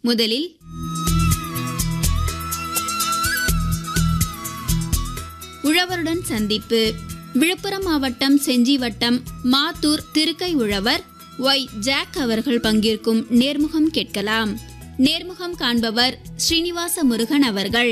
முதலில் உழவருடன் சந்திப்பு விழுப்புரம் மாவட்டம் செஞ்சி வட்டம் மாத்தூர் திருக்கை உழவர் ஒய் ஜாக் அவர்கள் பங்கேற்கும் நேர்முகம் கேட்கலாம் நேர்முகம் காண்பவர் ஸ்ரீனிவாச முருகன் அவர்கள்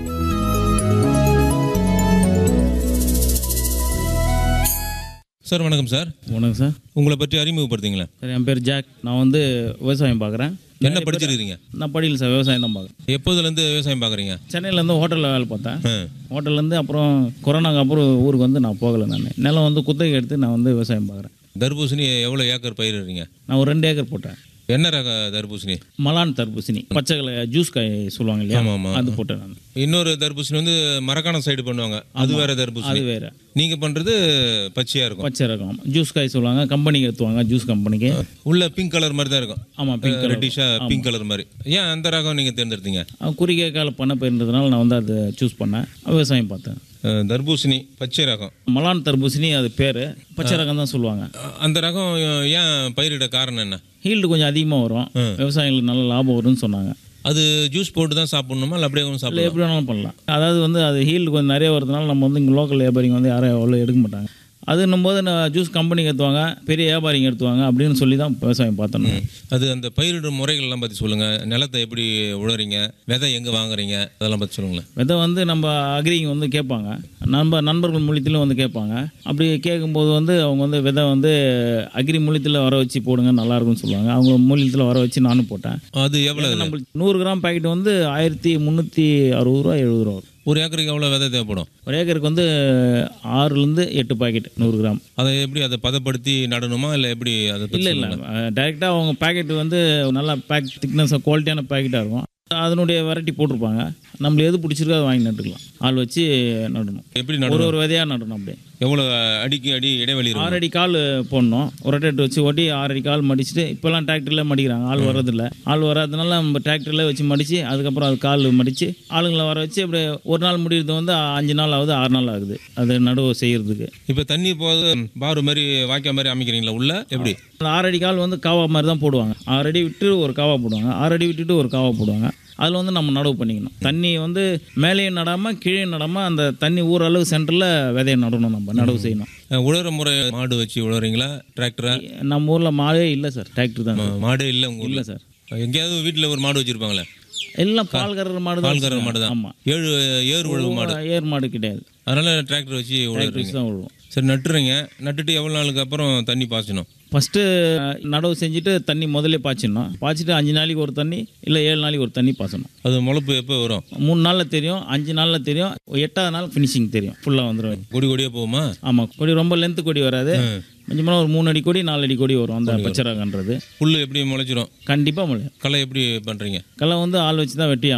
சார் வணக்கம் சார் வணக்கம் சார் உங்களை பற்றி அறிமுகப்படுத்திங்களேன் சார் என் பேர் ஜாக் நான் வந்து விவசாயம் பார்க்குறேன் என்ன படிச்சிருக்கீங்க நான் படிக்கல சார் விவசாயம் தான் பார்க்குறேன் எப்போதுலேருந்து விவசாயம் பார்க்குறீங்க சென்னையிலேருந்து ஹோட்டலில் வேலை பார்த்தேன் ஹோட்டல்லேருந்து அப்புறம் கொரோனாக்கு அப்புறம் ஊருக்கு வந்து நான் போகலை நான் நிலம் வந்து குத்தகை எடுத்து நான் வந்து விவசாயம் பார்க்குறேன் தர்பூசணி எவ்வளோ ஏக்கர் பயிரிடுறீங்க நான் ஒரு ரெண்டு ஏக்கர் போட்டேன் என்ன ரக தர்பூசணி மலான் தர்பூசணி பச்சை கலர் ஜூஸ் காய் சொல்லுவாங்க இல்லையா ஆமாம் ஆமாம் அது போட்டேன் நான் இன்னொரு தர்பூசணி வந்து மரக்காணம் சைடு பண்ணுவாங்க அது வேற தர்பூசணி அது வேறு நீங்கள் பண்ணுறது பச்சையாக இருக்கும் பச்சை ரகம் ஜூஸ் காய் சொல்லுவாங்க கம்பெனிக்கு எடுத்துவாங்க ஜூஸ் கம்பெனிக்கு உள்ள பிங்க் கலர் மாதிரி தான் இருக்கும் ஆமாம் பிங்க் கலர் ரெட்டிஷாக பிங்க் கலர் மாதிரி ஏன் அந்த ரகம் நீங்கள் தேர்ந்தெடுத்தீங்க குறுகிய கால பண்ண போயிருந்ததுனால நான் வந்து அதை சூஸ் பண்ணேன் விவசாயம் பார்த்தேன் அஹ், தர்பூசணி பச்சை ரகம் மலான் தர்பூசணி அது பேர் பச்சை ரகம் தான் சொல்லுவாங்க அஹ், அந்த ரகம் ஏன் பயிரிட காரணம் என்ன ஹீல்டு கொஞ்சம் அதிகமாக வரும் விவசாயிகளுக்கு நல்ல லாபம் வரும்னு சொன்னாங்க அது ஜூஸ் போட்டு தான் சாப்பிடணுமா இல்லை அப்படியே இல்லை சாப்பிடலாம் எப்படி வேணாலும் பண்ணலாம் அதாவது வந்து அது ஹீல்டு கொஞ்சம் நிறைய வரதுனால நம்ம வந்து இங்கே லோக்கல் வியாபாரிங்க வந்து யாரும் அவ்வளோ எடுக்க மாட்டாங்க அதுன்னும் போது நான் ஜூஸ் கம்பெனிக்கு எடுத்துவாங்க பெரிய வியாபாரிங்க எடுத்துவாங்க அப்படின்னு சொல்லி தான் விவசாயம் பார்த்தோம் நான். அது அந்த பயிரிடும் முறைகள்லாம் பற்றி சொல்லுங்கள் நிலத்தை எப்படி உழறீங்க விதை எங்கே வாங்குறீங்க அதெல்லாம் பற்றி சொல்லுங்களேன் விதை வந்து நம்ம அக்ரிங்க வந்து கேட்பாங்க நம்ம நண்பர்கள் மூலியத்திலும் வந்து கேட்பாங்க அப்படி கேட்கும்போது வந்து அவங்க வந்து விதை வந்து அக்ரி மூலியத்தில் வர வச்சு போடுங்க நல்லா இருக்கும்னு சொல்லுவாங்க அவங்க மூலியத்தில் வர வச்சு நானும் போட்டேன் அது எவ்வளோ நம்மளுக்கு நூறு கிராம் பாக்கெட் வந்து ஆயிரத்தி முந்நூற்றி அறுபது ரூபா எழுபது ரூபா வரும் ஒரு ஏக்கருக்கு எவ்வளோ விதை தேவைப்படும் ஒரு ஏக்கருக்கு வந்து ஆறுலேருந்து எட்டு பாக்கெட் நூறு கிராம் அதை எப்படி அதை பதப்படுத்தி நடணுமா இல்லை எப்படி அதை பத்தி இல்லை இல்லை சொல்லுங்க. டைரெக்டாக அவங்க பேக்கெட் வந்து நல்லா பேக் திக்னஸ் குவாலிட்டியான பேக்கெட்டாக இருக்கும் அதனுடைய வெரைட்டி போட்டிருப்பாங்க நம்மளுக்கு எது பிடிச்சிருக்கோ அதை வாங்கி நட்டுக்கலாம் ஆள் வச்சு நடணும் எப்படி ஒரு நடணும் ஒரு விதையாக நடணும் அப்படியே எவ்வளோ அடிக்கு அடி இடைவெளி இருக்கும் ஆறு அடி கால் போடணும் ஒரு ரொட்டேட் வச்சு ஓட்டி ஆறு அடி கால் மடிச்சுட்டு இப்போல்லாம் டிராக்டரில் மடிக்கிறாங்க ஆள் வர்றதில்ல ஆள் வராதனால நம்ம டிராக்டரில் வச்சு மடித்து அதுக்கப்புறம் அது கால் மடித்து ஆளுங்களை வர வச்சு அப்படியே ஒரு நாள் முடிகிறது வந்து அஞ்சு நாள் ஆகுது ஆறு நாள் ஆகுது அது நடுவு செய்கிறதுக்கு இப்போ தண்ணி போது பாரு மாதிரி வாய்க்கா மாதிரி அமைக்கிறீங்களா உள்ள எப்படி அந்த ஆறு அடி கால் வந்து காவா மாதிரி தான் போடுவாங்க ஆறு அடி விட்டு ஒரு காவா போடுவாங்க ஆறு அடி விட்டுட்டு ஒரு காவா போடுவாங்க அதில் வந்து நம்ம நடவு பண்ணிக்கணும் தண்ணி வந்து மேலேயும் நடாமல் கீழே நடாமல் அந்த தண்ணி ஊற அளவு சென்டரில் விதையை நடணும் நம்ம நடவு செய்யணும் அஹ், உழற முறை மாடு வச்சு உழறீங்களா டிராக்டரா நம்ம ஊரில் மாடே இல்லை சார் டிராக்டர் தான் மா- மாடு இல்லை உங்க இல்லை ஊர்ல சார் எங்கேயாவது வீட்டில் ஒரு மாடு வச்சிருப்பாங்களே எல்லாம் பால் கறக்கிற மாடு தான் பால் கறக்கிற மாடு தான் ஆமாம் ஏழு ஏறு உழவு மாடு ஏர் மாடு கிடையாது அதனால டிராக்டர் வச்சு உழறீங்க வச்சு தான் விழுவோம் சரி நட்டுறீங்க நட்டுட்டு எவ்வளோ நாளுக்கு அப்புறம் தண்ணி பாய்ச்சணும் ஃபஸ்ட்டு நடவு செஞ்சுட்டு தண்ணி முதல்ல பாய்ச்சிடணும் பாய்ச்சிட்டு அஞ்சு நாளைக்கு ஒரு தண்ணி இல்லை ஏழு நாளைக்கு ஒரு தண்ணி பாய்ச்சணும் அது முளைப்பு எப்போ வரும் மூணு நாளில் தெரியும் அஞ்சு நாளில் தெரியும் எட்டாவது நாள் ஃபினிஷிங் தெரியும் ஃபுல்லாக வந்துடும் கொடி கொடியாக போகுமா ஆமாம் கொடி ரொம்ப லென்த்து கொடி வராது கொஞ்சமாக ஒரு மூணு அடி கொடி நாலு அடி கொடி வரும் அந்த பச்சை ரகன்றது புல் எப்படி முளைச்சிரும் கண்டிப்பாக முடியும் களை எப்படி பண்ணுறீங்க களை வந்து ஆள் வச்சு தான் வெட்டி